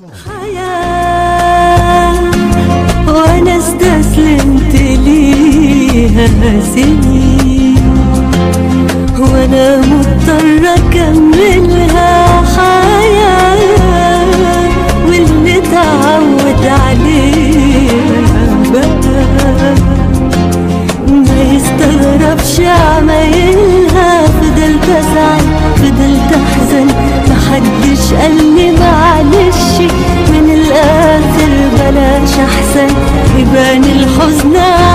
حياة وانا استسلمت ليها سنين وانا مضطرة اكملها حياة واللي تعود عليها بقى ما يستغربش عمايلها فضلت ازعل فضلت احزن محدش قال لي معلش من الاخر بلاش احسن يبان الحزن